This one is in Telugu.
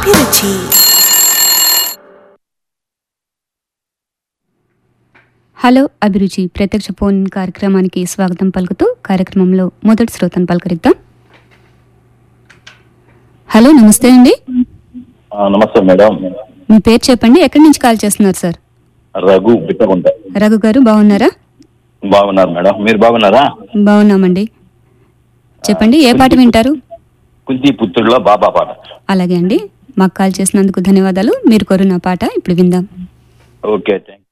అభిరుచి హలో అభిరుచి ప్రత్యక్ష ఫోన్ కార్యక్రమానికి స్వాగతం పలుకుతూ కార్యక్రమంలో మొదటి శ్రోతను పలకరిద్దాం హలో నమస్తే అండి ఆ, నమస్తే మేడం మీ పేరు చెప్పండి ఎక్కడి నుంచి కాల్ చేస్తున్నారు సార్ రఘు బిట్టగుంట రఘు గారు బాగున్నారా బాగున్నారు మేడం మీరు బాగున్నారా బాగున్నామండి చెప్పండి ఏ పాట వింటారు కుంతి పుత్రుల్లో బాబా పాట అలాగే అండి మాకు కాల్ చేసినందుకు ధన్యవాదాలు మీరు కోరిన పాట ఇప్పుడు విందాం ఓకే థ్యాంక్